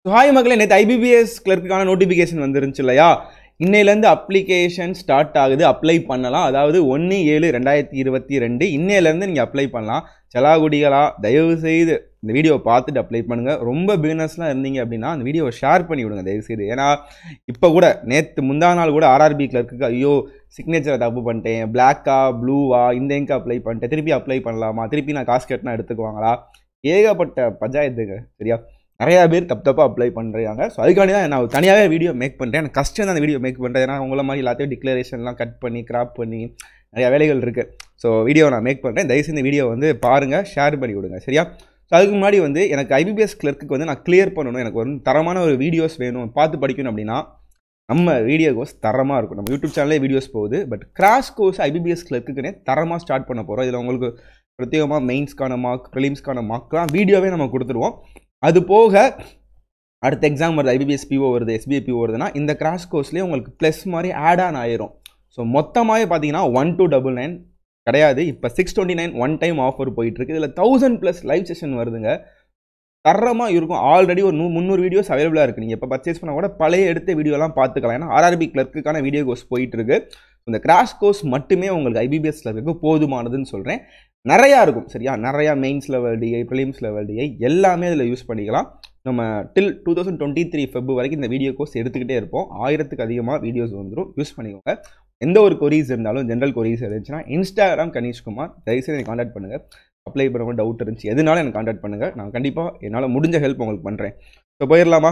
so hi மக்களே நேற்று IBPS கிளர்க்குக்கான notification வந்துருந்துச்சு இல்லையா இன்னையிலேருந்து அப்ளிகேஷன் ஸ்டார்ட் ஆகுது அப்ளை பண்ணலாம் அதாவது ஒன்று ஏழு ரெண்டாயிரத்தி இருபத்தி ரெண்டு இன்னையிலேருந்து நீங்கள் அப்ளை பண்ணலாம் செலாகுடிகளா தயவு செய்து இந்த வீடியோவை பார்த்துட்டு அப்ளை பண்ணுங்கள் ரொம்ப பிகினர்ஸ்லாம் இருந்தீங்க அப்படின்னா அந்த வீடியோவை ஷேர் பண்ணி விடுங்க தயவு செய்து ஏன்னா இப்போ கூட நேற்று முந்தா நாள் கூட ஆர்ஆர்பி கிளர்க்கு ஐயோ சிக்னேச்சரை தப்பு பண்ணிட்டேன் பிளாக்கா ப்ளூவா இந்த எங்கே அப்ளை பண்ணிட்டேன் திருப்பி அப்ளை பண்ணலாமா திருப்பி நான் காசு கட்டினா எடுத்துக்குவாங்களா ஏகப்பட்ட பஞ்சாயத்துங்க சரியா நிறையா பேர் தப்பு தப்பாக அப்ளை பண்ணுறாங்க ஸோ அதுக்காண்டி தான் நான் தனியாகவே வீடியோ மேக் பண்ணுறேன் எனக்கு கஷ்டம் தான் அந்த வீடியோ மேக் பண்ணுறேன் ஏன்னா உங்களை மாதிரி எல்லாத்தையும் டிக்ளரேஷன்லாம் கட் பண்ணி கிராப் பண்ணி நிறையா வேலைகள் இருக்குது ஸோ வீடியோ நான் மேக் பண்ணுறேன் தயவுசெய்து இந்த வீடியோ வந்து பாருங்கள் ஷேர் பண்ணி விடுங்க சரியா ஸோ அதுக்கு முன்னாடி வந்து எனக்கு ஐபிபிஎஸ் கிளர்க்கு வந்து நான் கிளியர் பண்ணணும் எனக்கு ஒரு தரமான ஒரு வீடியோஸ் வேணும் பார்த்து படிக்கணும் அப்படின்னா நம்ம வீடியோ கோர்ஸ் தரமாக இருக்கும் நம்ம யூடியூப் சேனலே வீடியோஸ் போகுது பட் கிராஷ் கோர்ஸ் ஐபிபிஎஸ் கிளர்க்குனே தரமாக ஸ்டார்ட் பண்ண போகிறோம் இதில் உங்களுக்கு பிரத்யேகமாக மெயின்ஸ்க்கான மார்க் ப்ரிலிம்ஸ்க்கான மார்க்லாம் வீடியோவே நம்ம கொடுத்துருவோம் அது போக அடுத்த எக்ஸாம் வருது ஐபிபிஎஸ் பிஓ வருது எஸ்பிஐ பிஓ வருதுன்னா இந்த கிராஷ் கோர்ஸ்லேயே உங்களுக்கு ப்ளஸ் மாதிரி ஆட் ஆன் ஆயிரும் ஸோ மொத்தமாகவே பார்த்தீங்கன்னா ஒன் டூ டபுள் நைன் கிடையாது இப்போ six twenty nine one time offer போயிட்டுருக்கு இதில் தௌசண்ட் ப்ளஸ் லைவ் செஷன் வருதுங்க தரமாக இருக்கும் ஆல்ரெடி ஒரு நூ முந்நூறு வீடியோஸ் அவைலபிளாக இருக்குது நீங்கள் இப்போ பர்ச்சேஸ் பண்ணால் கூட பழைய எடுத்த வீடியோலாம் பார்த்துக்கலாம் ஏன்னா ஆர்ஆர்பி கிளர்க்குக்கான வீடியோ கோர்ஸ் போயிட்டுருக்கு இந்த கிராஷ் கோர்ஸ் மட்டுமே உங்களுக்கு ஐபிபிஎஸ் கிளர்க்கு போதுமானதுன்னு சொல்கிறேன் நிறையா இருக்கும் சரியா நிறையா mains level DI prelims level DI எல்லாமே இதில் யூஸ் பண்ணிக்கலாம் நம்ம till two thousand twenty three Feb வரைக்கும் இந்த வீடியோ கோர்ஸ் எடுத்துக்கிட்டே இருப்போம் ஆயிரத்துக்கு அதிகமாக வீடியோஸ் வந்துடும் யூஸ் பண்ணிக்கோங்க எந்த ஒரு கொரீஸ் இருந்தாலும் ஜென்ரல் கொரீஸ் இருந்துச்சுன்னா இன்ஸ்டாகிராம் கணேஷ்குமார் தயவுசெய்து எனக்கு காண்டாக்ட் பண்ணுங்கள் அப்ளை பண்ண டவுட் இருந்துச்சு எதுனாலும் எனக்கு காண்டாக்ட் பண்ணுங்கள் நான் கண்டிப்பாக என்னால் முடிஞ்ச ஹெல்ப் உங்களுக்கு பண்ணுறேன் ஸோ போயிடலாமா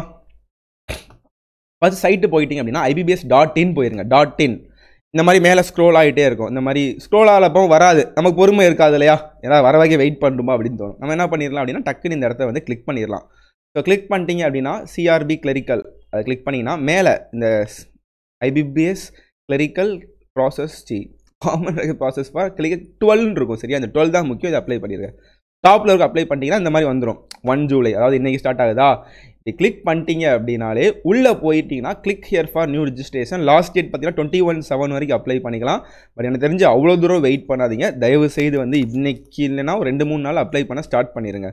ஃபஸ்ட் சைட்டு போயிட்டீங்க அப்படின்னா ஐபிபிஎஸ் டாட் இன் போயிருங்க டாட் இன் இந்த மாதிரி மேலே ஸ்க்ரோல் ஆகிட்டே இருக்கும் இந்த மாதிரி ஸ்க்ரோல் ஆகலப்போ வராது நமக்கு பொறுமை இருக்காது இல்லையா ஏதாவது வர வகை வெயிட் பண்ணணுமா அப்படின்னு தோணும் நம்ம என்ன பண்ணிடலாம் அப்படின்னா டக்குன்னு இந்த இடத்த வந்து கிளிக் பண்ணிடலாம் ஸோ கிளிக் பண்ணிட்டீங்க அப்படின்னா சிஆர்பி கிளரிக்கல் அதை கிளிக் பண்ணிங்கன்னா மேலே இந்த IBPS clerical process C common process for click டுவெல்னு இருக்கும் சரியா அந்த டுவெல் தான் முக்கியம் இதை அப்ளை பண்ணிடுங்க டாப்பில் இருக்க அப்ளை பண்ணிட்டீங்கன்னா இந்த மாதிரி வந்துடும் ஒன் ஜூலை அதாவது இன்றைக்கி ஸ்டார்ட் ஆகுதா இப்படி கிளிக் பண்ணிட்டீங்க அப்படின்னாலே உள்ளே போயிட்டீங்கன்னா click here for new registration last date பார்த்தீங்கன்னா டுவெண்ட்டி ஒன் செவன் வரைக்கும் அப்ளை பண்ணிக்கலாம் பட் எனக்கு தெரிஞ்சு அவ்வளோ தூரம் வெயிட் பண்ணாதீங்க தயவு செய்து வந்து இன்னைக்கு இல்லைன்னா ஒரு ரெண்டு மூணு நாள் அப்ளை பண்ண ஸ்டார்ட் பண்ணிடுங்க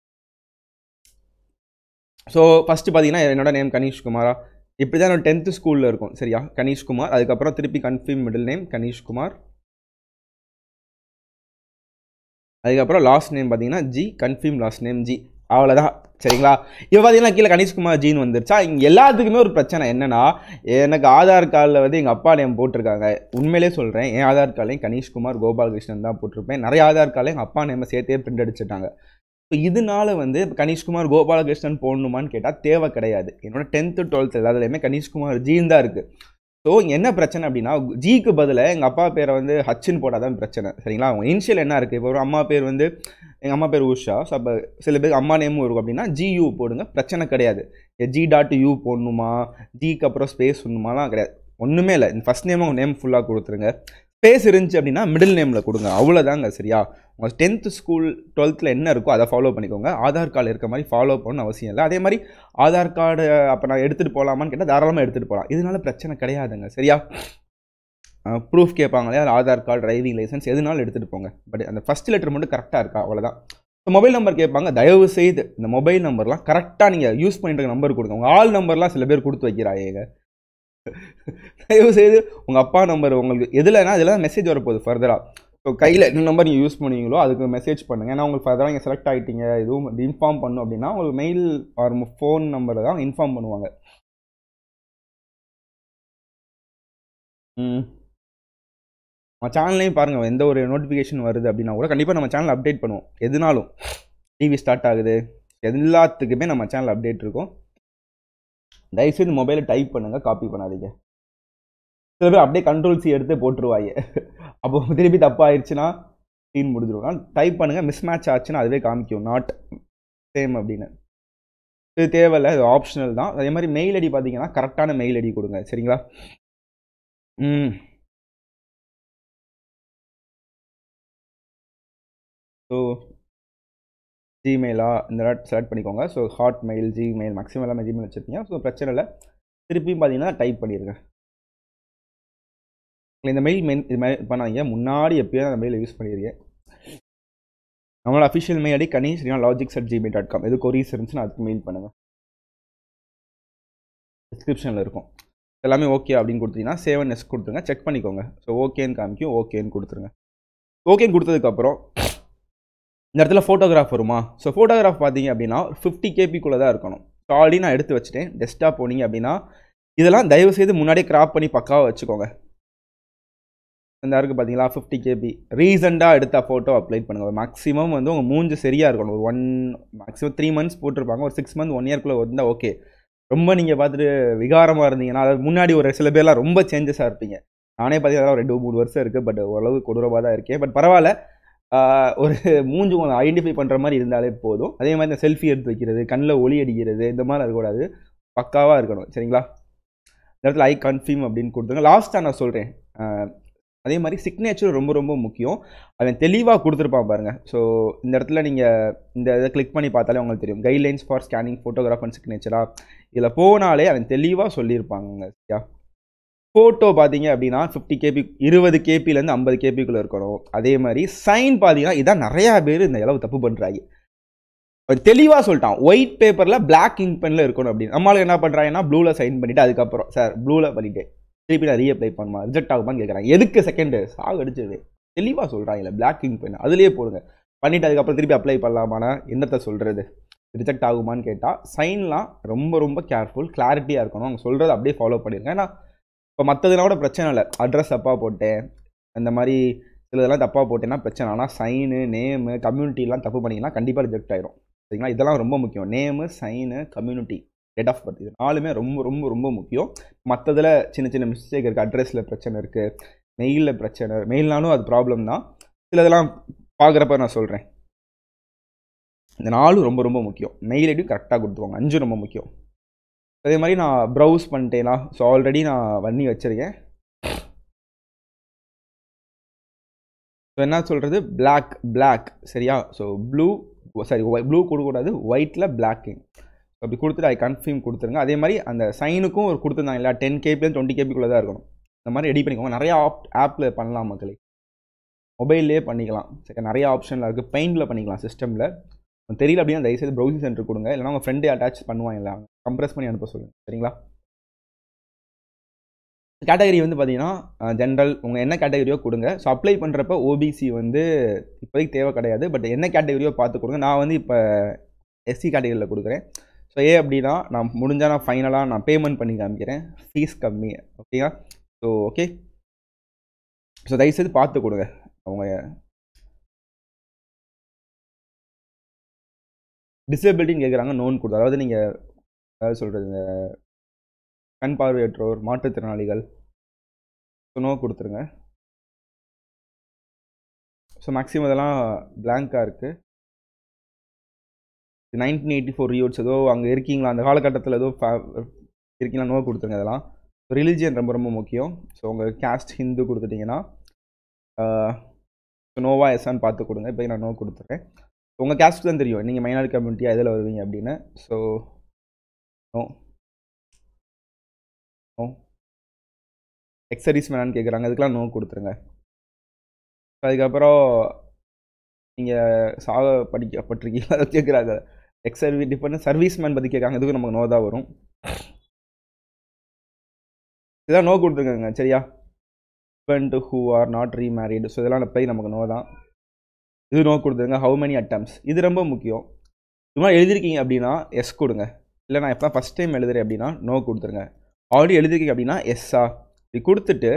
ஸோ ஃபஸ்ட்டு பார்த்தீங்கன்னா என்னோட நேம் கணேஷ்குமாரா இப்படி தான் என்னோட டென்த்து ஸ்கூலில் இருக்கும் சரியா கணேஷ்குமார் அதுக்கப்புறம் திருப்பி கன்ஃபியூம் மிடில் நேம் கணேஷ்குமார் அதுக்கப்புறம் லாஸ்ட் நேம் பார்த்தீங்கன்னா G confirm last name G அவ்வளோதான் சரிங்களா இப்போ பார்த்தீங்கன்னா கீழே கணேஷ்குமார் ஜின்னு வந்துருச்சா இங்கே எல்லாத்துக்குமே ஒரு பிரச்சனை என்னன்னா எனக்கு ஆதார் கார்டில் வந்து எங்கள் அப்பா நேம் போட்டிருக்காங்க உண்மையிலே சொல்கிறேன் என் ஆதார் கார்ட்லையும் கணேஷ்குமார் கோபாலகிருஷ்ணன் தான் போட்டிருப்பேன் நிறைய ஆதார் கார்டில் எங்கள் அப்பா நேமை சேர்த்தே பிரிண்ட் அடிச்சிட்டாங்க ஸோ இதனால வந்து கணேஷ்குமார் கோபாலகிருஷ்ணன் போடணுமான்னு கேட்டால் தேவை கிடையாது என்னோட டென்த்து டுவெல்த்து எல்லாத்துலேயுமே கணேஷ்குமார் ஜீன் தான் இருக்குது ஸோ இங்கே என்ன பிரச்சனை அப்படின்னா ஜிக்கு பதிலாக எங்கள் அப்பா பேரை வந்து ஹச்சுன்னு போட்டால் தான் பிரச்சனை சரிங்களா அவங்க இனிஷியல் என்ன இருக்குது இப்போ ஒரு அம்மா பேர் வந்து எங்கள் அம்மா பேர் உஷா ஸோ அப்போ சில பேர் அம்மா நேமும் இருக்கும் அப்படின்னா ஜியூ போடுங்க பிரச்சனை கிடையாது ஜி டாட் யூ போடணுமா ஜிக்கு அப்புறம் ஸ்பேஸ் ஒன்றுமாலாம் கிடையாது ஒன்றுமே இல்லை ஃபஸ்ட் நேம் உங்கள் நேம் ஃபுல்லாக கொடுத்துருங்க ஸ்பேஸ் இருந்துச்சு அப்படின்னா மிடில் நேமில் கொடுங்க அவ்வளோதாங்க சரியா உங்கள் டென்த்து ஸ்கூல் டுவெல்த்தில் என்ன இருக்கோ அதை ஃபாலோ பண்ணிக்கோங்க ஆதார் கார்டு இருக்க மாதிரி ஃபாலோ பண்ணணும் அவசியம் இல்லை அதே மாதிரி ஆதார் கார்டு அப்போ நான் எடுத்துகிட்டு போகலாமான்னு கேட்டால் தாராளமாக எடுத்துகிட்டு போகலாம் இதனால பிரச்சனை கிடையாதுங்க சரியா ப்ரூஃப் கேட்பாங்க இல்லையா ஆதார் கார்டு டிரைவிங் லைசன்ஸ் எதுனாலும் எடுத்துகிட்டு போங்க பட் அந்த ஃபஸ்ட் லெட்டர் மட்டும் கரெக்டாக இருக்கா அவ்வளோதான் மொபைல் நம்பர் கேட்பாங்க தயவு செய்து இந்த மொபைல் நம்பர்லாம் கரெக்டாக நீங்கள் யூஸ் பண்ணிட்டு இருக்க நம்பர் கொடுங்க உங்கள் ஆள் நம்பர்லாம் சில பேர் கொடுத்து வைக்கிறாங்க தயவு செய்து உங்கள் அப்பா நம்பர் உங்களுக்கு எதுலனா இதெல்லாம் மெசேஜ் வரப்போகுது ஃபர்தராக ஸோ கையில் என்ன நம்பர் நீங்கள் யூஸ் பண்ணுவீங்களோ அதுக்கு மெசேஜ் பண்ணுங்கள் ஏன்னா உங்களுக்கு ஃபர்தராக நீங்கள் செலக்ட் ஆகிட்டீங்க எதுவும் இன்ஃபார்ம் பண்ணும் அப்படின்னா உங்களுக்கு மெயில் ஆர் ஃபோன் நம்பரை தான் இன்ஃபார்ம் பண்ணுவாங்க ம் நம்ம சேனல்லையும் பாருங்கள் எந்த ஒரு நோட்டிஃபிகேஷன் வருது அப்படின்னா கூட கண்டிப்பாக நம்ம சேனல் அப்டேட் பண்ணுவோம் எதுனாலும் டிவி ஸ்டார்ட் ஆகுது எல்லாத்துக்குமே நம்ம சேனல் அப்டேட் இருக்கும் தயவுசெய்து மொபைலை டைப் பண்ணுங்கள் காப்பி பண்ணாதீங்க சில பேர் அப்படியே கண்ட்ரோல் சி எடுத்து போட்டுருவாங்க அப்போ திருப்பி தப்பாயிருச்சுன்னா சீன் முடிஞ்சிடும் டைப் பண்ணுங்கள் மிஸ் மேட்ச் ஆச்சுன்னா அதுவே காமிக்கும் நாட் சேம் அப்படின்னு இது தேவையில்லை இது ஆப்ஷனல் தான் அதே மாதிரி மெயில் ஐடி பார்த்தீங்கன்னா கரெக்டான மெயில் ஐடி கொடுங்க சரிங்களா ம் ஸோ ஜிமெயிலா இந்த செலக்ட் பண்ணிக்கோங்க so Hotmail Gmail maximum எல்லாமே ஜிமெயில் வச்சுருப்பீங்க ஸோ பிரச்சனை இல்லை திருப்பியும் பார்த்தீங்கன்னா டைப் பண்ணிடுங்க இந்த மெயில் மெயின் இது மாதிரி பண்ணாதீங்க முன்னாடி எப்பயோ அந்த மெயில் யூஸ் பண்ணிடுங்க நம்மளோட official mail ID Ganesh logics at Gmail dot com எது கொரிஸ் இருந்துச்சுன்னா அதுக்கு மெயில் பண்ணுங்கள் டிஸ்கிரிப்ஷனில் இருக்கும் எல்லாமே ஓகே அப்படின்னு கொடுத்தீங்கன்னா சேவன் எஸ் கொடுத்துருங்க செக் பண்ணிக்கோங்க ஸோ ஓகேன்னு காமிக்கும் ஓகேன்னு கொடுத்துருங்க ஓகேன்னு கொடுத்ததுக்கப்புறம் இந்த இடத்துல ஃபோட்டோகிராஃப் வருமா ஸோ ஃபோட்டோகிராஃப் பார்த்தீங்க அப்படின்னா ஃபிஃப்டி கேபிக்குள்ளே தான் இருக்கணும் ஸோ ஆல்ரெடி நான் எடுத்து வச்சுட்டேன் டெஸ்க்டாப் போனீங்க அப்படின்னா இதெல்லாம் தயவு செய்து முன்னாடியே கிராப் பண்ணி பக்காவாக வச்சுக்கோங்க இந்த இருக்குது பார்த்தீங்களா ஃபிஃப்டி கேபி ரீசெண்டாக எடுத்த ஃபோட்டோ அப்ளைட் பண்ணுங்கள் மேக்ஸிமம் வந்து உங்கள் மூஞ்சு சரியாக இருக்கணும் ஒரு ஒன் மேக்ஸிமம் த்ரீ மந்த்ஸ் போட்டிருப்பாங்க ஒரு சிக்ஸ் மந்த் ஒன் இயர்க்குள்ளே வந்தால் ஓகே ரொம்ப நீங்கள் பார்த்துட்டு விகாரமாக இருந்தீங்கன்னா அதாவது முன்னாடி ஒரு சில பேர்லாம் ரொம்ப சேஞ்சஸாக இருப்பீங்க நானே பார்த்தீங்கன்னா ரெண்டு மூணு வருஷம் இருக்குது பட் ஓரளவு கொடூரமாக தான் இருக்கேன் பட் பரவாயில்ல ஆஹ் ஒரு மூஞ்சி உங்களை ஐடென்டிஃபை பண்ணுற மாதிரி இருந்தாலே போதும் அதே மாதிரி இந்த செல்ஃபி எடுத்து வைக்கிறது கண்ணில் ஒளி அடிக்கிறது இந்த மாதிரி இருக்கக்கூடாது பக்காவாக இருக்கணும் சரிங்களா இந்த இடத்துல ஐ கன்ஃபியூம் அப்படின்னு கொடுத்துருங்க லாஸ்ட்டாக நான் சொல்கிறேன் அதே மாதிரி சிக்னேச்சர் ரொம்ப ரொம்ப முக்கியம் அவன் தெளிவாக கொடுத்துருப்பான் பாருங்கள் ஸோ இந்த இடத்துல நீங்கள் இந்த இதை கிளிக் பண்ணி பார்த்தாலே உங்களுக்கு தெரியும் guidelines for scanning photograph and சிக்னேச்சரா இதில் போனாலே அவன் தெளிவாக சொல்லியிருப்பாங்க சரியா ஃபோட்டோ பார்த்தீங்க அப்படின்னா ஃபிஃப்டி கேபி இருபது கேபிலேருந்து ஐம்பது கேபிக்குள்ளே இருக்கணும் அதே மாதிரி சைன் பார்த்தீங்கன்னா இதான் நிறையா பேர் இந்த அளவு தப்பு பண்ணுறாங்க அவன் தெளிவாக சொல்லிட்டான் ஒயிட் பேப்பரில் பிளாக் இங்க் பெனில் இருக்கணும் அப்படின்னு நம்மளுக்கு என்ன பண்ணுறாங்கன்னா ப்ளூவில் சைன் பண்ணிவிட்டு அதுக்கப்புறம் சார் ப்ளூவில் பண்ணிவிட்டு திருப்பி நான் ரீஅப்ளை பண்ணுமா ரிஜெக்ட் ஆகுமான்னு கேட்குறாங்க எதுக்கு செகண்டு சாகு அடிச்சது தெளிவாக சொல்கிறாங்க பிளாக் இங்க் பென் அதுலேயே போடுங்க பண்ணிவிட்டு அதுக்கப்புறம் திருப்பி அப்ளை பண்ணலாமானா என்னத்தை சொல்கிறது ரிஜெக்ட் ஆகுமான்னு கேட்டால் சைன்லாம் ரொம்ப ரொம்ப கேர்ஃபுல் கிளாரிட்டியாக இருக்கணும் அவங்க சொல்கிறத அப்படியே ஃபாலோ பண்ணிடுங்க ஏன்னா இப்போ மற்றதுனா கூட பிரச்சனை இல்லை அட்ரஸ் தப்பாக போட்டேன் அந்த மாதிரி சிலதெல்லாம் தப்பாக போட்டேன்னா பிரச்சனை ஆனால் சைனு நேமு கம்யூனிட்டிலாம் தப்பு பண்ணிங்கன்னா கண்டிப்பாக ரிஜெக்ட் ஆயிரும் சரிங்களா இதெல்லாம் ரொம்ப முக்கியம் name sign community date of birth இது நாலுமே ரொம்ப ரொம்ப ரொம்ப முக்கியம் மற்றதில் சின்ன சின்ன மிஸ்டேக் இருக்குது அட்ரஸில் பிரச்சனை இருக்குது மெயிலில் பிரச்சனை மெயில்னாலும் அது ப்ராப்ளம் தான் சிலதெல்லாம் பார்க்குறப்ப நான் சொல்கிறேன் இந்த நாலும் ரொம்ப ரொம்ப முக்கியம் மெயில் ஐடியும் கரெக்டாக கொடுத்துருவாங்க அஞ்சும் ரொம்ப முக்கியம் அதே மாதிரி நான் ப்ரௌஸ் பண்ணிட்டேனா ஸோ ஆல்ரெடி நான் பண்ணி வச்சுருக்கேன் ஸோ என்ன சொல்கிறது பிளாக் பிளாக் சரியா ஸோ ப்ளூ சாரி ப்ளூ கொடுக்கக்கூடாது ஒயிட்டில் பிளாக்கிங் அப்படி கொடுத்துட்டு ஐ கன்ஃபார்ம் கொடுத்துருங்க அதே மாதிரி அந்த சைனுக்கும் ஒரு கொடுத்துருந்தாங்க இல்லையா டென் கேபிலேருந்து டுவெண்ட்டி கேபிக்குள்ளே தான் இருக்கணும் இந்த மாதிரி ரெடி பண்ணிக்கோங்க நிறையா ஆப் ஆப்பில் பண்ணலாம் மக்களே மொபைல்லே பண்ணிக்கலாம் சரி நிறைய ஆப்ஷனில் இருக்குது பெயிண்டில் பண்ணிக்கலாம் சிஸ்டமில் தெரியல அப்படின்னா தயவுசெய்து ப்ரௌசிங் சென்டர் கொடுங்க இல்லைனா உங்கள் ஃப்ரெண்டே அட்டாச் பண்ணுவாங்க கம்ப்ரெஸ் பண்ணி அனுப்ப சொல்லுங்கள் சரிங்களா கேட்டகரி வந்து பார்த்தீங்கன்னா ஜென்ரல் உங்கள் என்ன கேட்டகரியோ கொடுங்க ஸோ அப்ளை பண்ணுறப்ப ஓபிசி வந்து இப்போதைக்கு தேவை கிடையாது பட் என்ன கேட்டகரியோ பார்த்து கொடுங்க நான் வந்து இப்போ எஸ்சி கேட்டகரியில் கொடுக்குறேன் ஸோ ஏ அப்படின்னா நான் முடிஞ்சால் நான் ஃபைனலாக நான் பேமெண்ட் பண்ணி காமிக்கிறேன் ஃபீஸ் கம்மி ஓகேங்களா ஸோ ஓகே ஸோ தயவுசெய்து பார்த்து கொடுங்க அவங்க டிசபிலிட்டின்னு கேட்குறாங்க நோன் கொடுத்து அதாவது நீங்கள் அதாவது சொல்கிறது இந்த கண் பார்வையற்றோர் மாற்றுத்திறனாளிகள் ஸோ நோ கொடுத்துருங்க ஸோ மேக்ஸிமம் இதெல்லாம் பிளாங்காக இருக்குது நைன்டீன் எயிட்டி ஃபோர் ரியோட்ஸ் ஏதோ அங்கே இருக்கீங்களா அந்த காலகட்டத்தில் ஏதோ இருக்கீங்களா நோ கொடுத்துருங்க இதெல்லாம் ரிலிஜியன் ரொம்ப ரொம்ப முக்கியம் ஸோ உங்கள் கேஸ்ட் ஹிந்து கொடுத்துட்டிங்கன்னா நோவா எஸ்ஸான்னு பார்த்து கொடுங்க இப்போ நான் நோ கொடுத்துட்றேன் உங்கள் கேஸ்ட் தான் தெரியும் நீங்கள் மைனாரிட்டி கம்யூனிட்டியாக எதில் வருவீங்க அப்படின்னு ஸோ நோ நோ எக்ஸரிஸ் மேனான்னு கேட்குறாங்க அதுக்கெலாம் நோ கொடுத்துருங்க அதுக்கப்புறம் நீங்கள் சாக படிக்கப்பட்டிருக்கீங்களா அதை கேட்குறாங்க ex service different service man பற்றி கேட்குறாங்க இதுக்கும் நமக்கு நோ தான் வரும் இதெல்லாம் நோ கொடுத்துருக்காங்க சரியா husband who are not remarried so இதெல்லாம் போய் நமக்கு நோ தான் இது நோ கொடுத்துருங்க ஹவு மெனி அட்டம்ஸ் இது ரொம்ப முக்கியம் சும்மா எழுதிருக்கீங்க அப்படின்னா எஸ் கொடுங்க இல்லை நான் எப்போ ஃபஸ்ட் டைம் எழுதுறேன் அப்படின்னா நோ கொடுத்துருங்க ஆல்ரெடி எழுதிருக்கீங்க அப்படின்னா எஸ்ஸா இது கொடுத்துட்டு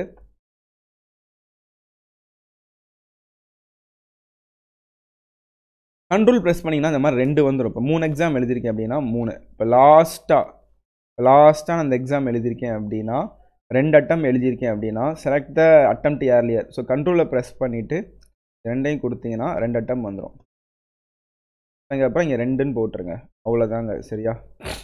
கண்ட்ரோல் ப்ரெஸ் பண்ணிங்கன்னா இந்த மாதிரி ரெண்டு வந்துடும் இப்போ மூணு எக்ஸாம் எழுதியிருக்கேன் அப்படின்னா மூணு இப்போ லாஸ்ட்டாக லாஸ்ட்டாக நான் அந்த எக்ஸாம் எழுதியிருக்கேன் அப்படின்னா ரெண்டு அட்டம் எழுதியிருக்கேன் அப்படின்னா select the attempt earlier so கண்ட்ரோலில் ப்ரெஸ் பண்ணிவிட்டு ரெண்டையும் கொடுத்தீங்கன்னா ரெண்டு அட்டம் வந்துடும் அதுக்கப்புறம் இங்கே ரெண்டுன்னு போட்டுருங்க அவ்வளோதாங்க சரியா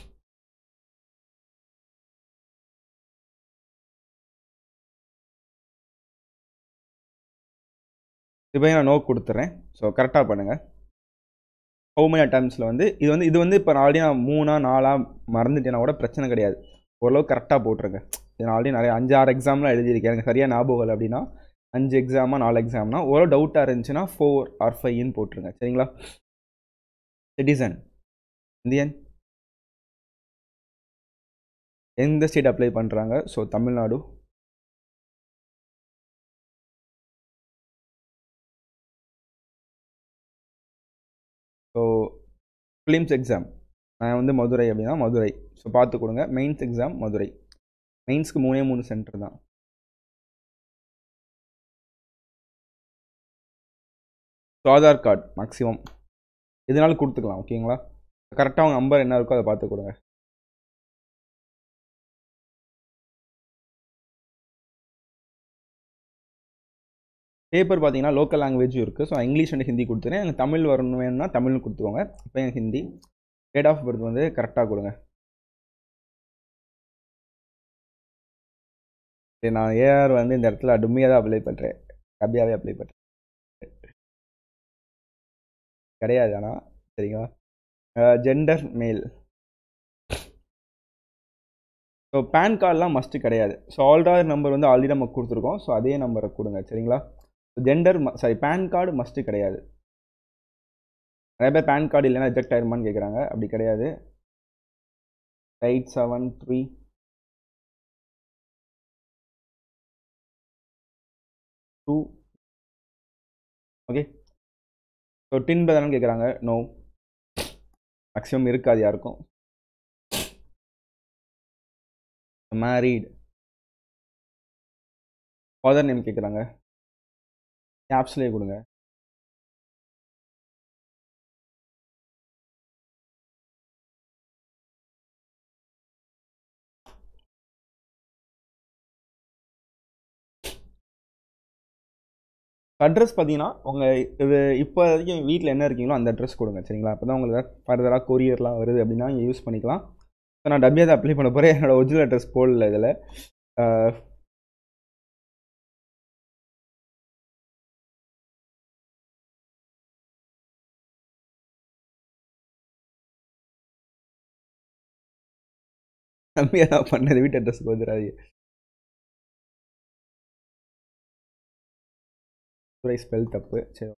இப்போ நான் நோ கொடுத்துட்றேன் ஸோ கரெக்டாக பண்ணுங்கள் ஹவு மெனி அட்டம்ஸில் வந்து இது வந்து இது வந்து இப்போ நான் ஆல்ரெடி நான் மூணா நாலா மறந்துட்டேன்னா கூட பிரச்சனை கிடையாது ஓரளவு கரெக்டாக போட்டுருங்க நான் ஆல்ரெடி நிறைய அஞ்சு ஆறு எக்ஸாம்லாம் எழுதியிருக்கேன் எனக்கு சரியாக ஞாபகம் இல்லை அப்படின்னா அஞ்சு எக்ஸாமா நாலு எக்ஸாம்னா ஓரளவு டவுட்டாக இருந்துச்சுன்னா ஃபோர் ஆர் ஃபைவ்னு போட்டுருங்க சரிங்களா சிட்டிசன் இந்தியன் எந்த ஸ்டேட் அப்ளை பண்ணுறாங்க so Tamil Nadu so films exam நான் வந்து மதுரை அப்படின்னா மதுரை ஸோ பார்த்து கொடுங்க மெயின்ஸ் எக்ஸாம் மதுரை மெயின்ஸ்க்கு மூணே மூணு சென்டர் தான் ஸோ ஆதார் கார்டு மேக்ஸிமம் எதுனாலும் கொடுத்துக்கலாம் ஓகேங்களா கரெக்டாக உங்கள் நம்பர் என்ன இருக்கோ அதை பார்த்து கொடுங்க பேப்பர் பார்த்தீங்கன்னா லோக்கல் லாங்குவேஜும் இருக்குது ஸோ இங்கிலீஷ் அண்ட் ஹிந்தி கொடுத்துறேன் எனக்கு தமிழ் வரணும் வேணும்னா தமிழ்னு கொடுத்துக்கோங்க இப்போ எனக்கு ஹிந்தி டேட் ஆஃப் பர்த் வந்து கரெக்டாக கொடுங்க சரி நான் ஏஆர் வந்து இந்த இடத்துல டும்மியாக தான் அப்ளை பண்ணுறேன் கபியாவே அப்ளை பண்ணுறேன் கிடையாது ஆனால் சரிங்களா ஜெண்டர் மேல் ஸோ பேன் கார்டெலாம் மஸ்ட்டு கிடையாது ஸோ ஆல்டார் நம்பர் வந்து ஆல்ரெடி நம்ம கொடுத்துருக்கோம் ஸோ அதே நம்பரை கொடுங்க சரிங்களா gender sorry PAN card must கிடையாது நிறைய பேர் பேன் கார்டு இல்லைன்னா ரிஜெக்ட் ஆயிருமான்னு கேட்குறாங்க அப்படி கிடையாது eight seven three two okay so TIN தானே கேட்குறாங்க நோ மேக்ஸிமம் இருக்காது யாருக்கும் மேரீட் ஃபாதர் நேம் கேட்குறாங்க ஆப்ஸ்லேயே கொடுங்க அட்ரஸ் பார்த்தீங்கன்னா உங்கள் இது இப்போ வரைக்கும் வீட்டில் என்ன இருக்கீங்களோ அந்த அட்ரஸ் கொடுங்க சரிங்களா அப்போ தான் உங்களுக்கு ஃபர்தராக கொரியர்லாம் வருது அப்படின்னா நீங்கள் யூஸ் பண்ணிக்கலாம் ஸோ நான் டபியாக தான் அப்ளை பண்ண போகிறேன் என்னோடய ஒரிஜினல் அட்ரஸ் போடல இதில் கம்மியாக தான் பண்ணது வீட்டு அட்ரஸ்க்கு வந்துடாது துறை ஸ்பெல் தப்பு சரி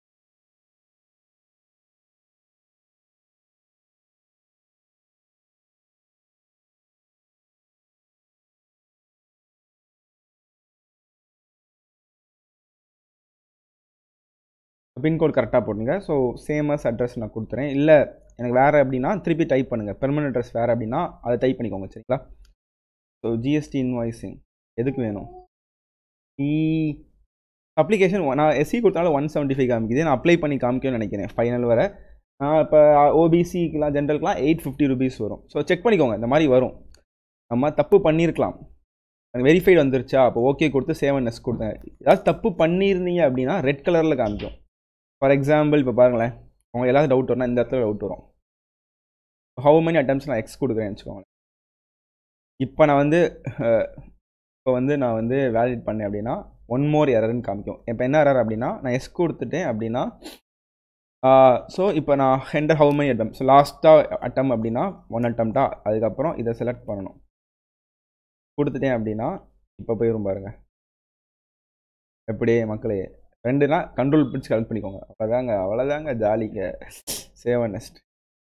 பின்கோட் கரெக்டாக போடுங்க ஸோ சேமஸ் அட்ரஸ் நான் கொடுத்துறேன் இல்லை எனக்கு வேறு அப்படின்னா திருப்பி டைப் பண்ணுங்கள் பெர்மனன்ட் அட்ரஸ் வேறு அப்படின்னா அதை டைப் பண்ணிக்கோங்க சரிங்களா ஸோ ஜிஎஸ்டி இன்வாய்ஸிங் எதுக்கு வேணும் இ அப்ளிகேஷன் நான் எஸ்சி கொடுத்தாலும் ஒன் செவன்ட்டி ஃபைவ் காமிக்குது நான் அப்ளை பண்ணி காமிக்கணும்னு நினைக்கிறேன் ஃபைனல் வர இப்போ ஓபிசிக்கெலாம் ஜென்ரலுக்குலாம் எயிட் ஃபிஃப்டி ருபீஸ் வரும் ஸோ செக் பண்ணிக்கோங்க இந்த மாதிரி வரும் நம்ம தப்பு பண்ணியிருக்கலாம் வெரிஃபைடு வந்துருச்சா அப்போ ஓகே கொடுத்து சேவன் எஸ் கொடுத்தேன் ஏதாவது தப்பு பண்ணியிருந்தீங்க அப்படின்னா ரெட் கலரில் காமிக்கும் ஃபார் எக்ஸாம்பிள் இப்போ பாருங்களேன் உங்களுக்கு ஏதாவது டவுட் வரும்னா இந்த இடத்துல டவுட் வரும் ஹவு மெனி அட்டம்ஸ் நான் எக்ஸ் கொடுக்குறேன்னு வச்சுக்கோங்களேன் இப்போ நான் வந்து இப்போ வந்து நான் வந்து வேலிட் பண்ணேன் அப்படின்னா ஒன் மோர் எரர்னு காமிக்கும் இப்போ என்ன எரர் அப்படின்னா நான் எஸ் கொடுத்துட்டேன் அப்படின்னா ஸோ இப்போ நான் ஹெண்டர் ஹவு மெனி அட்டம் ஸோ லாஸ்ட்டாக அட்டம் அப்படின்னா ஒன் அட்டம்ட்டா அதுக்கப்புறம் இதை செலக்ட் பண்ணணும் கொடுத்துட்டேன் அப்படின்னா இப்போ போயிடும் பாருங்க எப்படி மக்களே ரெண்டுனா கண்ட்ரோல் பிடிச்சி கலெக்ட் பண்ணிக்கோங்க அவ்வளோதாங்க அவ்வளோதாங்க ஜாலிங்க சேவ் நெஸ்ட்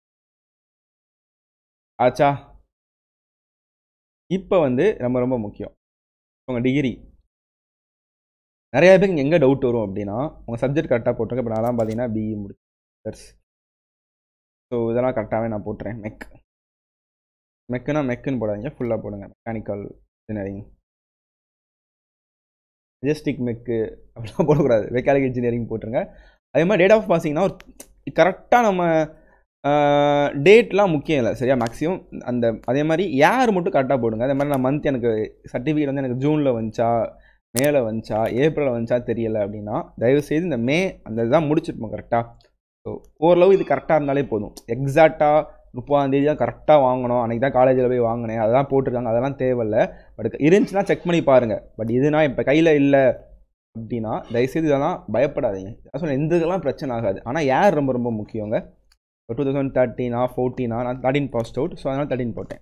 ஆச்சா இப்போ வந்து ரொம்ப ரொம்ப முக்கியம் உங்கள் டிகிரி நிறைய பேருக்கு எங்கே டவுட் வரும் அப்படின்னா உங்கள் சப்ஜெக்ட் கரெக்டாக போட்டிருங்க இப்போ நான்லாம் பார்த்தீங்கன்னா பிஇ முடிச்சு ஸோ இதெல்லாம் கரெக்டாகவே நான் போட்டுறேன் மெக் மெக்குனா மெக்குன்னு போடாதீங்க ஃபுல்லாக போடுங்க மெக்கானிக்கல் இன்ஜினியரிங் மெஜஸ்டிக் மெக்கு அப்படிலாம் போடக்கூடாது மெக்கானிக்கல் இன்ஜினியரிங் போட்டுருங்க அதே மாதிரி டேட் ஆஃப் பாசிங்னா ஒரு கரெக்டாக நம்ம டேட்லாம் முக்கியம் இல்லை சரியா மேக்ஸிமம் அந்த அதே மாதிரி யார் மட்டும் கரெக்டாக போடுங்க அதே மாதிரி நான் மந்த் எனக்கு சர்டிஃபிகேட் வந்து எனக்கு ஜூனில் வந்துச்சா மேலே வந்துச்சா ஏப்ரலில் வந்துச்சா தெரியலை அப்படின்னா தயவுசெய்து இந்த மே அந்த இதுதான் முடிச்சிருப்போம் கரெக்டாக ஸோ ஓரளவு இது கரெக்டாக இருந்தாலே போதும் எக்ஸாக்டாக முப்பதாம் தேதி தான் கரெக்டாக வாங்கணும் அன்றைக்கி தான் காலேஜில் போய் வாங்கினேன் அதெல்லாம் போட்டிருக்காங்க அதெல்லாம் தேவையில்லை பட் இருந்துச்சுன்னா செக் பண்ணி பாருங்கள் பட் இதுனா இப்போ கையில் இல்லை அப்படின்னா தயவுசெய்து இதெல்லாம் பயப்படாதீங்க அதான் சொன்னேன் எந்த இதெல்லாம் பிரச்சனை ஆகாது ஆனால் யார் ரொம்ப ரொம்ப முக்கியங்க டூ தௌசண்ட் தேர்ட்டீனா ஃபோர்டீனா நான் தேர்ட்டின் பாஸ்ட் அவுட் ஸோ அதனால் தேர்ட்டின் போட்டேன்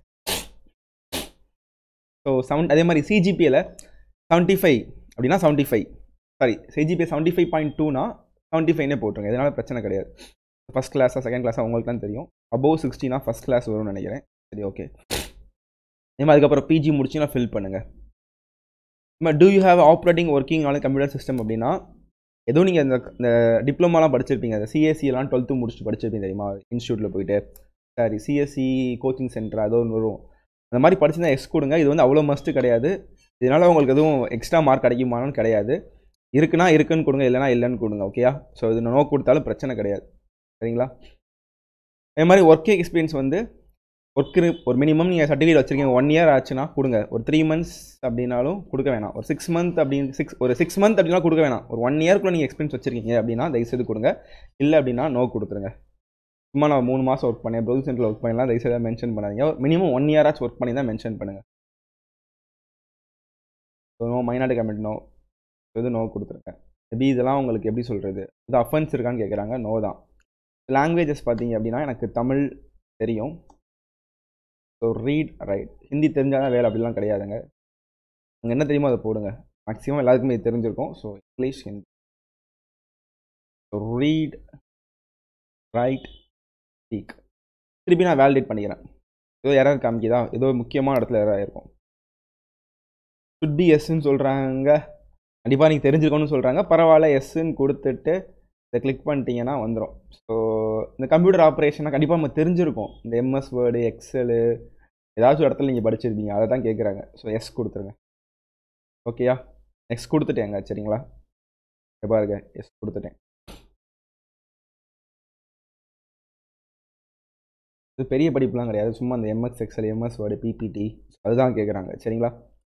ஸோ செவன் அதே மாதிரி சிஜிபியில் செவன்ட்டி ஃபைவ் அப்படின்னா seventy five sorry CGPA seventy five point டூனா செவன்ட்டி ஃபைவ்னே போட்டுருங்க இதனால் பிரச்சனை கிடையாது ஃபஸ்ட் கிளாஸாக செகண்ட் கிளாஸாக உங்களுக்கு தான் தெரியும் அபோவ் சிக்ஸ்டினா ஃபஸ்ட் கிளாஸ் வரும்னு நினைக்கிறேன் சரி ஓகே அதே மாதிரி அதுக்கப்புறம் பிஜி முடிச்சுன்னா ஃபில் பண்ணுங்கள் இப்போ do you have operating working on computer system அப்படின்னா ஏதோ நீங்கள் இந்த இந்த டிப்ளமாலாம் படிச்சிருப்பீங்க அந்த சிஎஸ்சிலாம் டுவெல்த்து முடிச்சுட்டு படிச்சிருப்பீங்க தெரியுமா இன்ஸ்டியூட்டில் போயிட்டு சரி சிஎஸ்சி கோச்சிங் சென்டர் அதோ ஒன்று வரும் அந்த மாதிரி படிச்சிருந்தா எக்ஸ் கொடுங்க இது வந்து அவ்வளோ மஸ்ட்டு கிடையாது இதனால் உங்களுக்கு எதுவும் எக்ஸ்ட்ரா மார்க் கிடைக்குமான்னு கிடையாது இருக்குன்னா இருக்குன்னு கொடுங்க இல்லைனா இல்லைன்னு கொடுங்க ஓகேயா ஸோ இது நோ கொடுத்தாலும் பிரச்சனை கிடையாது சரிங்களா அதே மாதிரி ஒர்க் எக்ஸ்பீரியன்ஸ் வந்து ஒர்க்கு ஒரு மினிமம் நீங்கள் சர்டிஃபிகேட் வச்சுருக்கீங்க ஒன் இயர் ஆச்சுன்னா கொடுங்க ஒரு த்ரீ மந்த்ஸ் அப்படின்னாலும் கொடுக்க வேணாம் ஒரு சிக்ஸ் மந்த் அப்படின்னு சிக்ஸ் ஒரு சிக்ஸ் மந்த் அப்படின்னா கொடுக்க வேணாம் ஒரு ஒன் இயர்க்குள்ள நீங்கள் எக்ஸ்பீரியன்ஸ் வச்சுருக்கீங்க அப்படின்னா தயவுசெய்து கொடுங்க இல்லை அப்படின்னா நோ கொடுத்துருங்க சும்மா நான் மூணு மாதம் ஒர்க் பண்ணேன் ப்ரௌசிங் சென்டரில் ஒர்க் பண்ணலாம் தயவுசெய்து மென்ஷன் பண்ணாதீங்க மினிமம் ஒன் இயராச்சும் ஒர்க் பண்ணி தான் மென்ஷன் பண்ணுங்கள் so no minority comment no இது நோ கொடுத்துருக்கேன் மேபி இதெல்லாம் உங்களுக்கு எப்படி சொல்கிறது இது அஃபென்ஸ் இருக்கான்னு கேட்குறாங்க நோ தான் லாங்குவேஜஸ் பார்த்தீங்க அப்படின்னா எனக்கு தமிழ் தெரியும் ஸோ ரீட் ரைட் ஹிந்தி தெரிஞ்சால் தான் வேலை அப்படிலாம் கிடையாதுங்க அங்கே என்ன தெரியுமோ அதை போடுங்க மேக்ஸிமம் எல்லாருக்குமே இது தெரிஞ்சிருக்கும் so English Hindi so read write speak திருப்பி நான் வேலிடேட் பண்ணிக்கிறேன் ஏதோ எரர் காமிக்குதா ஏதோ முக்கியமான இடத்துல எரர் ஆயிருக்கும் சுட் பி எஸ்ன்னு சொல்கிறாங்க கண்டிப்பாக நீங்கள் தெரிஞ்சுக்கணும்னு சொல்கிறாங்க பரவாயில்ல எஸ்ன்னு கொடுத்துட்டு இதை கிளிக் பண்ணிட்டீங்கன்னா வந்துடும் ஸோ இந்த கம்ப்யூட்டர் ஆப்ரேஷனை கண்டிப்பாக நம்ம தெரிஞ்சிருக்கோம் இந்த எம்எஸ் வேர்டு எக்ஸலு ஏதாச்சும் இடத்துல நீங்கள் படிச்சிருப்பீங்க அதை தான் கேட்குறாங்க ஸோ எஸ் கொடுத்துருங்க ஓகேயா நெக்ஸ்ட் கொடுத்துட்டேங்க சரிங்களா இங்க பாருங்க எஸ் கொடுத்துட்டேன் இது பெரிய படிப்புலாம் கிடையாது சும்மா அந்த MS Excel MS word PPT அதுதான் கேட்குறாங்க சரிங்களா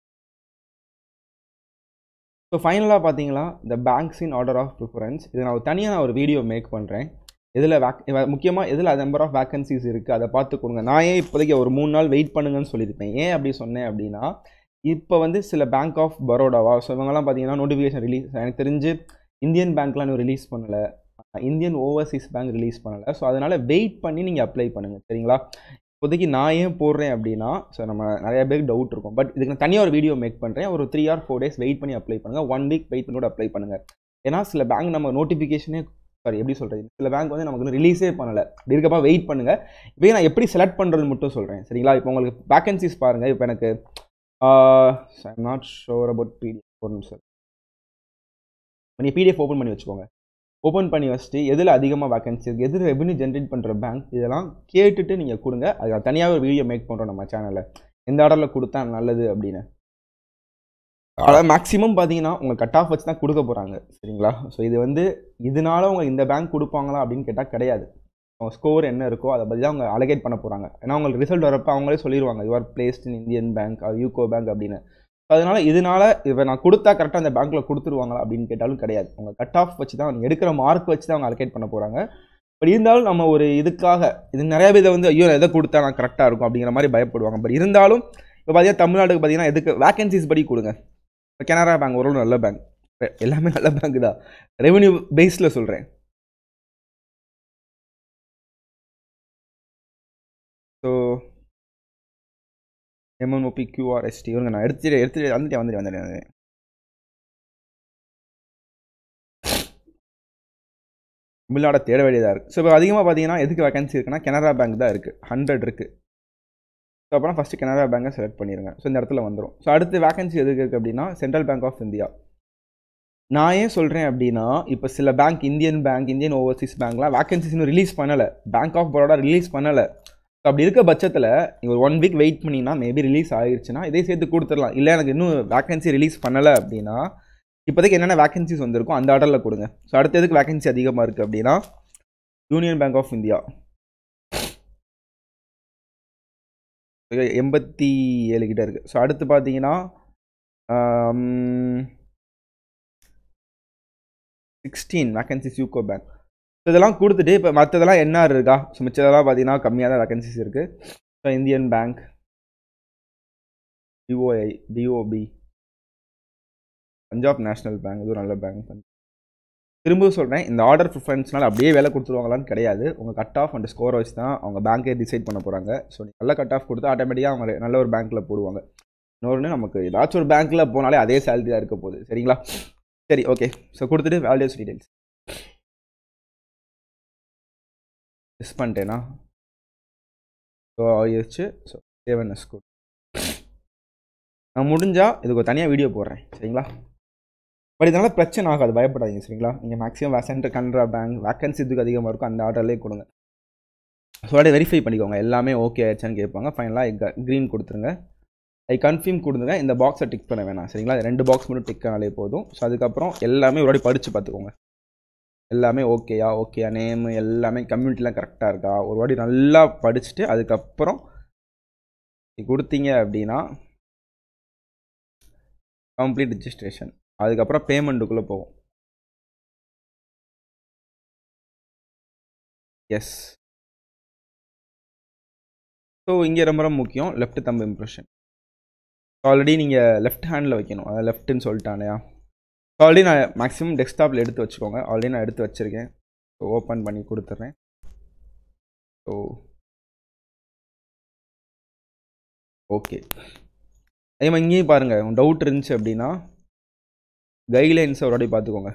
ஸோ ஃபைனலாக பார்த்தீங்களா இந்த banks in order of preference இது நான் தனியாக நான் ஒரு வீடியோ மேக் பண்ணுறேன் இதில் வேக் முக்கியமாக எதில் நம்பர் ஆஃப் வேக்கன்சிஸ் இருக்குது அதை பார்த்து கொடுங்க நான் ஏன் இப்போதைக்கு ஒரு மூணு நாள் வெயிட் பண்ணுங்கன்னு சொல்லியிருப்பேன் ஏன் அப்படி சொன்னேன் அப்படின்னா இப்போ வந்து சில பேங்க் ஆஃப் பரோடாவா ஸோ இவங்கெல்லாம் பார்த்தீங்கன்னா நோட்டிஃபிகேஷன் ரிலீஸ் எனக்கு தெரிஞ்சு இந்தியன் பேங்க்லாம் இன்னும் ரிலீஸ் பண்ணலை இந்தியன் ஓவர்சீஸ் பேங்க் ரிலீஸ் பண்ணலை ஸோ அதனால் வெயிட் பண்ணி நீங்கள் அப்ளை பண்ணுங்கள் சரிங்களா இப்போதைக்கு நான் ஏன் போடுறேன் அப்படின்னா ஸோ நம்ம நிறைய பேருக்கு டவுட் இருக்கும் பட் இதுக்கு நான் தனியாக ஒரு வீடியோ மேக் பண்ணுறேன் ஒரு three or four days wait பண்ணி அப்ளை பண்ணுங்கள் ஒன் வீக் வெயிட் பண்ணி கூட அப்ளை பண்ணுங்கள் ஏன்னா சில பேங்க் நம்ம நோட்டிஃபிகேஷனே சாரி எப்படி சொல்கிறது சில பேங்க் வந்து நமக்கு இன்னும் ரிலீஸே பண்ணலை இப்படி இருக்கப்பா வெயிட் பண்ணுங்கள் இப்போ நான் எப்படி செலக்ட் பண்ணுறது மட்டும் சொல்கிறேன் சரிங்களா இப்போ உங்களுக்கு வேகன்சிஸ் பாருங்கள் இப்போ எனக்கு I am not sure about PDF ஒரு நிமிஷம் நீங்கள் பிடிஎஃப் ஓப்பன் பண்ணி வச்சுக்கோங்க ஓப்பன் பண்ணி வச்சுட்டு எதில் அதிகமாக வேகன்சி இருக்குது எது ரெவன்யூ ஜென்ரேட் பண்ணுற பேங்க் இதெல்லாம் கேட்டுட்டு நீங்கள் கொடுங்க அது தனியாக ஒரு வீடியோ மேக் பண்ணுறோம் நம்ம சேனலில் எந்த ஆர்டரில் கொடுத்தா நல்லது அப்படின்னு அதாவது மேக்ஸிமம் பார்த்தீங்கன்னா உங்கள் கட் ஆஃப் வச்சு தான் கொடுக்க போகிறாங்க சரிங்களா ஸோ இது வந்து இதனால உங்க இந்த பேங்க் கொடுப்பாங்களா அப்படின்னு கேட்டால் கிடையாது அவங்க ஸ்கோர் என்ன இருக்கோ அதை பற்றி தான் அவங்க அலகேட் பண்ண போகிறாங்க ஏன்னா உங்களுக்கு ரிசல்ட் வரப்போ அவங்களே சொல்லிடுவாங்க your placed in Indian Bank அது யூகோ பேங்க் அப்படின்னு அதனால இதனால இப்போ நான் கொடுத்தா கரெக்டாக அந்த பேங்க்கில் கொடுத்துருவாங்களா அப்படின்னு கேட்டாலும் கிடையாது உங்கள் கட் ஆஃப் வச்சு தான் நீங்கள் எடுக்கிற மார்க் வச்சு தான் அவங்க அலகேட் பண்ண போகிறாங்க பட் இருந்தாலும் நம்ம ஒரு இதுக்காக இது நிறைய பேர் வந்து ஐயோ எதை கொடுத்தா நான் கரெக்டாக இருக்கும் அப்படிங்கிற மாதிரி பயப்படுவாங்க பட் இருந்தாலும் இப்போ பார்த்தீங்கன்னா தமிழ்நாட்டுக்கு பார்த்தீங்கன்னா எதுக்கு வேகன்சிஸ் படி கொடுங்க இப்போ கனரா பேங்க் ஓரளவு நல்ல பேங்க் எல்லாமே நல்ல பேங்க் தான் ரெவென்யூ பேஸில் சொல்கிறேன் ஸோ எம்என்ஓபி கியூஆர்எஸ்டி இவங்க நான் எடுத்துட்டு எடுத்துட்டு வந்துட்டேன் வந்துட்டேன் வந்துட்டேன் வந்துட்டேன் தமிழ்நாடை தேட வேண்டியதாக இருக்குது ஸோ இப்போ அதிகமாக பார்த்தீங்கன்னா எதுக்கு வேகன்சி இருக்குன்னா கனரா பேங்க் தான் இருக்குது ஹண்ட்ரட் இருக்குது ஸோ அப்புறம் ஃபஸ்ட்டு கனரா பேங்கை செலக்ட் பண்ணிடுங்க ஸோ இந்த இடத்துல வந்துடும் ஸோ அடுத்து வேகன்சி எதுக்கு இருக்குது அப்படின்னா சென்ட்ரல் பேங்க் ஆஃப் இந்தியா நான் ஏன் சொல்கிறேன் அப்படின்னா இப்போ சில bank Indian Bank Indian Overseas பேங்க்லாம் வேகன்சிஸ் இன்னும் ரிலீஸ் பண்ணலை பேங்க் ஆஃப் பரோடா ரிலீஸ் பண்ணலை ஸோ அப்படி இருக்க பட்சத்தில் நீங்கள் ஒரு ஒன் வீக் வெயிட் பண்ணிங்கன்னா மேபி ரிலீஸ் ஆகிருச்சுன்னா இதே சேர்த்து கொடுத்துடலாம் இல்லை எனக்கு இன்னும் வேகன்சி ரிலீஸ் பண்ணலை அப்படின்னா இப்போதைக்கு என்னென்ன வேகன்சிஸ் வந்திருக்கோ அந்த ஆர்டரில் கொடுங்க ஸோ அடுத்த எதுக்கு வேகன்சி அதிகமாக இருக்குது அப்படின்னா யூனியன் பேங்க் ஆஃப் இந்தியா எண்பத்தி ஏழு கிட்ட இருக்குது ஸோ அடுத்து பார்த்தீங்கன்னா sixteen vacancies UCO Bank so இதெல்லாம் கொடுத்துட்டு இப்போ மற்றதெல்லாம் என்ன இருக்கா ஸோ மிச்சதெல்லாம் பார்த்தீங்கன்னா கம்மியாக தான் வேகன்சிஸ் இருக்குது so Indian Bank BOI BOP Punjab National Bank இதுவும் நல்ல பேங்க் திரும்ப சொல்கிறேன் இந்த ஆர்டர் ப்ரிஃபரன்ஸ்னால் அப்படியே வேலை கொடுத்துருவாங்களான்னு கிடையாது உங்கள் கட் ஆஃப் அண்ட் ஸ்கோரை வச்சு தான் அவங்க பேங்க்கே டிசைட் பண்ண போகிறாங்க ஸோ நல்ல கட் ஆஃப் கொடுத்து ஆட்டோமேட்டிக்காக அவங்க நல்ல ஒரு பேங்க்கில் போடுவாங்க இன்னொன்று நமக்கு ஏதாச்சும் ஒரு பேங்க்கில் போனாலே அதே சேலரி தான் இருக்க போகுது சரிங்களா சரி ஓகே ஸோ கொடுத்துட்டு வேல்யூஸ் டீடைல்ஸ் மிஸ் பண்ணிட்டேனா ஸோ ஆயிடுச்சு ஸோ சேவன் எஸ் நான் முடிஞ்சால் இதுக்கு ஒரு தனியாக வீடியோ போடுறேன் சரிங்களா பட் இதனால் பிரச்சனை ஆகாது பயப்படாதீங்க சரிங்களா நீங்கள் maximum centre Canara Bank vacancy இதுக்கு அதிகமாக இருக்கும் அந்த ஆர்டர்லேயே கொடுங்க ஸோ அப்படியே வெரிஃபை பண்ணிக்கோங்க எல்லாமே ஓகே ஆயிடுச்சான்னு கேட்பாங்க ஃபைனலாக க்ரீன் கொடுத்துருங்க ஐ கன்ஃபார்ம் கொடுத்துங்க இந்த பாக்ஸை டிக் பண்ண வேணாம் சரிங்களா ரெண்டு பாக்ஸ் மட்டும் டிக் ஆனாலே போதும் ஸோ அதுக்கப்புறம் எல்லாமே ஒரு வாட்டி படித்து பார்த்துக்கோங்க எல்லாமே ஓகேயா ஓகேயா நேமு எல்லாமே கம்யூனிட்டிலாம் கரெக்டாக இருக்கா ஒரு வாட்டி நல்லா படிச்சுட்டு அதுக்கப்புறம் கொடுத்தீங்க அப்படின்னா கம்ப்ளீட் ரிஜிஸ்ட்ரேஷன் அதுக்கப்புறம் பேமெண்ட்டுக்குள்ளே போகும் எஸ் ஸோ இங்கே ரொம்ப ரொம்ப முக்கியம் லெஃப்ட் தம்பு இம்ப்ரெஷன் ஆல்ரெடி நீங்கள் லெஃப்ட் ஹேண்டில் வைக்கணும் அதாவது லெஃப்ட்டுன்னு சொல்லிட்டானையா ஆல்ரெடி நான் மேக்ஸிமம் டெஸ்க்டாப்பில் எடுத்து வச்சுக்கோங்க ஆல்ரெடி நான் எடுத்து வச்சுருக்கேன் ஸோ ஓப்பன் பண்ணி கொடுத்துட்றேன் ஸோ ஓகே அதே மாதிரி இங்கேயும் பாருங்கள் டவுட் இருந்துச்சு அப்படின்னா கைட்லைன்ஸை ஒரு வாட்டி பார்த்துக்கோங்க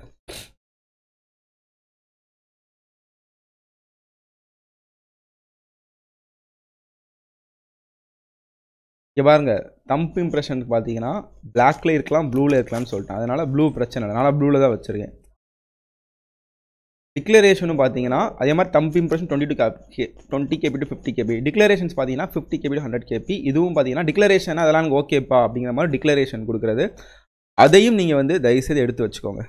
இங்கே பாருங்க தம்ப் இம்ப்ரெஷனுக்கு பார்த்தீங்கன்னா பிளாக்ல இருக்கலாம் ப்ளூவில் இருக்கலாம்னு சொல்லிட்டேன் அதனால் ப்ளூ பிரச்சனை இல்லை நான் ப்ளூவில் தான் வச்சுருக்கேன் டிக்ளரேஷனும் பார்த்தீங்கன்னா அதே மாதிரி thumb impression twenty two K twenty KB to fifty KB declarations பார்த்தீங்கன்னா fifty KB to hundred KB இதுவும் பார்த்தீங்கன்னா டிக்ளரேஷன் அதெல்லாம் எனக்கு ஓகேப்பா அப்படிங்கிற மாதிரி டிக்ளரேஷன் கொடுக்குறது அதையும் நீங்கள் வந்து தயவுசெய்து எடுத்து வச்சுக்கோங்க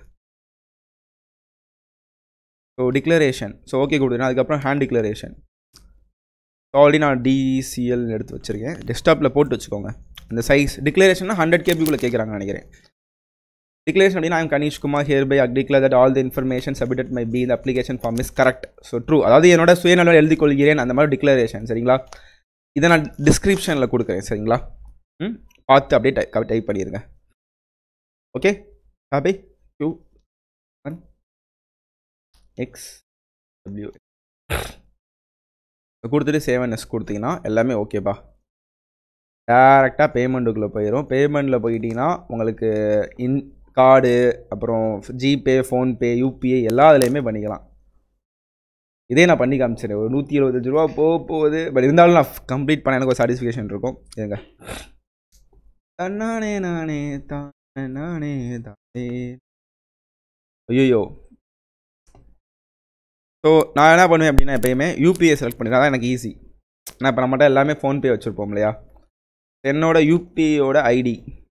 ஸோ டிக்ளரேஷன் ஸோ ஓகே கொடுக்குறேன் அதுக்கப்புறம் ஹேண்ட் டிக்ளரேஷன் ஆல்ரெடி நான் டிசிஎல் எடுத்து வச்சுருக்கேன் டெஸ்க்டாப்பில் போட்டு வச்சுக்கோங்க இந்த சைஸ் டிக்ளரேஷன்னா ஹண்ட்ரட் கேபிக்குள்ளே கேட்குறாங்க நினைக்கிறேன் டிக்ளரேஷன் அப்படின்னா I'm Ganesh Kumar hereby declare that all the information submitted my பி இந்த application form is correct so true அதாவது என்னோட சுயநலம் எழுதி கொள்கிறேன் அந்த மாதிரி டிக்ளரேஷன் சரிங்களா இதை நான் டிஸ்கிரிப்ஷனில் கொடுக்குறேன் சரிங்களா ம் பார்த்து அப்படியே டை டைப் பண்ணிடுங்க okay happy to one X W கொடுத்துட்டு செவன் எஸ் கொடுத்தீங்கன்னா எல்லாமே ஓகேப்பா டேரெக்டாக பேமெண்ட்டுக்குள்ளே போயிடும் பேமெண்ட்டில் போயிட்டீங்கன்னா உங்களுக்கு இன் கார்டு அப்புறம் ஜிபே ஃபோன்பே யூபிஐ எல்லா இதுலேயுமே பண்ணிக்கலாம் இதே நான் பண்ணி காமிச்சிடுறேன் ஒரு நூற்றி இருபத்தஞ்சு ரூபா போக போகுது பட் இருந்தாலும் நான் கம்ப்ளீட் பண்ண எனக்கு ஒரு சாட்டிஸ்ஃபிகேஷன் இருக்கும் ஏங்க தன்னானே நானே தானே நானே தானே ஐயோ ஸோ நான் என்ன பண்ணுவேன் அப்படின்னா எப்பயுமே யூபிஐ செலக்ட் பண்ணிடுறேன் அதான் எனக்கு ஈஸி நான் இப்போ நம்மகிட்ட எல்லாமே ஃபோன்பே வச்சுருப்போம் இல்லையா என்னோட யூபிஐயோட ஐடி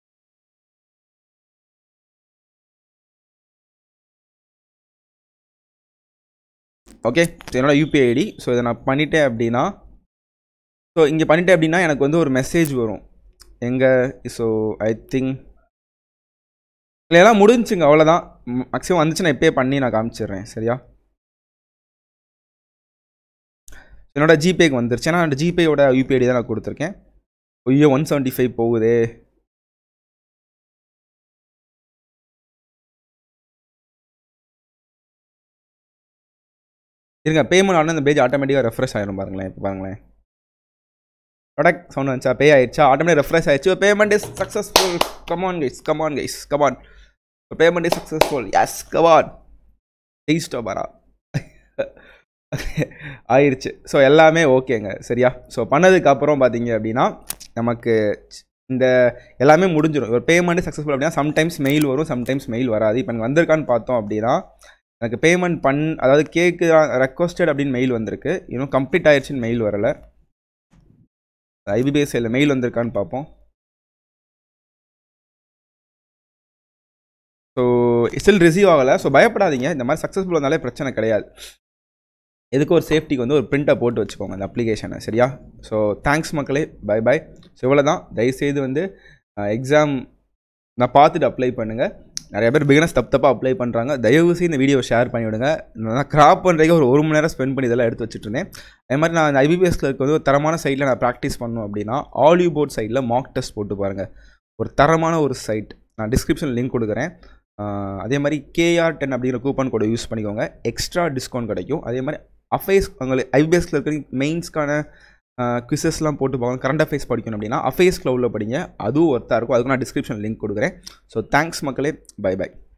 ஓகே என்னோட யூபிஐ ஐடி ஸோ இதை நான் பண்ணிட்டேன் அப்படின்னா ஸோ இங்கே பண்ணிட்டேன் அப்படின்னா எனக்கு வந்து ஒரு மெசேஜ் வரும் எங்கே ஸோ ஐ திங்க் இதெல்லாம் முடிஞ்சுங்க அவ்வளோதான் மேக்ஸிமம் வந்துச்சு நான் இப்போயே பண்ணி நான் காமிச்சிடுறேன் சரியா என்னோட ஜிபேக்கு வந்துருச்சு ஏன்னா அந்த ஜிபேயோட யூபிஐ ஐடி தான் நான் கொடுத்துருக்கேன் ஐயோ ஒன் செவன்ட்டி ஃபைவ் போகுதே இருங்க பேமெண்ட் ஆனால் இந்த பேஜ் ஆட்டோமேட்டிக்காக ரெஃப்ரெஷ் ஆயிரும் பாருங்களேன் இப்போ பாருங்களேன் ப்ராடக்ட் சவுண்ட் வந்துச்சா பே ஆயிடுச்சா ஆட்டோமேட்டிக் ரெஃப்ரெஷ் ஆயிடுச்சு payment is successful come on guys come on guys come on payment is successful yes come on டேஸ்டோ பாரா ஆயிடுச்சு ஸோ எல்லாமே ஓகேங்க சரியா ஸோ பண்ணதுக்கு அப்புறம் பார்த்தீங்க அப்படின்னா நமக்கு இந்த எல்லாமே முடிஞ்சிடும் ஒரு பேமெண்ட் சக்ஸஸ்ஃபுல் அப்படின்னா சம்டைம்ஸ் மெயில் வரும் சம்டைம்ஸ் மெயில் வராது இப்போ எனக்கு வந்திருக்கான்னு பார்த்தோம் அப்படின்னா எனக்கு பேமெண்ட் பண் அதாவது கேக்கு ரெக்வஸ்டட் அப்படின்னு மெயில் வந்திருக்கு இன்னும் கம்ப்ளீட் ஆயிடுச்சுன்னு மெயில் வரலை ஐபிபிஎஸ்ஐயில் மெயில் வந்திருக்கான்னு பார்ப்போம் ஸோ ஸ்டில் ரிசீவ் ஆகலை ஸோ பயப்படாதீங்க இந்த மாதிரி சக்ஸஸ்ஃபுல் வந்தாலே பிரச்சனை கிடையாது எதுக்கு ஒரு சேஃப்டிக்கு வந்து ஒரு பிரிண்ட்டை போட்டு வச்சுக்கோங்க அந்த அப்ளிகேஷனை சரியா ஸோ தேங்க்ஸ் மக்களே பை பை ஸோ இவ்வளோ தான் தயவுசெய்து வந்து எக்ஸாம் நான் பார்த்துட்டு அப்ளை பண்ணுங்கள் நிறைய பேர் பிகினஸ் தப்பு தப்பாக அப்ளை பண்ணுறாங்க தயவுசெய்து இந்த வீடியோ ஷேர் பண்ணி விடுங்க நான் கிராப் பண்ணுறதுக்கு ஒரு ஒரு மணி நேரம் ஸ்பெண்ட் பண்ணி இதெல்லாம் எடுத்து வச்சுட்டு இருந்தேன் அதே மாதிரி நான் அந்த ஐபிபிஎஸ் கிளர்க்கு வந்து ஒரு தரமான சைட்டில் நான் ப்ராக்டிஸ் பண்ணணும் அப்படின்னா ஆலியூ போர்ட் சைட்டில் மாக் டெஸ்ட் போட்டு பாருங்கள் ஒரு தரமான ஒரு சைட் நான் டிஸ்கிரிப்ஷன் லிங்க் கொடுக்குறேன் அதே மாதிரி கேஆர் டென் அப்படிங்கிற கூப்பன் கோடை யூஸ் பண்ணிக்கோங்க எக்ஸ்ட்ரா டிஸ்கவுண்ட் கிடைக்கும் அதே மாதிரி அஃபேஸ் உங்களுக்கு ஐபிஎஸ்ல இருக்கிற மெயின்ஸ்க்கான குவிசஸ்லாம் போட்டு பார்க்கணும் கரண்ட் அஃபேர்ஸ் படிக்கணும் அப்படின்னா அஃபேஸ் க்ளவுடில் படிங்க அதுவும் ஒர்த்தாக இருக்கும் அதுக்கு நான் டிஸ்கிரிப்ஷன் லிங்க் கொடுக்குறேன் ஸோ தேங்க்ஸ் மக்களே பை பை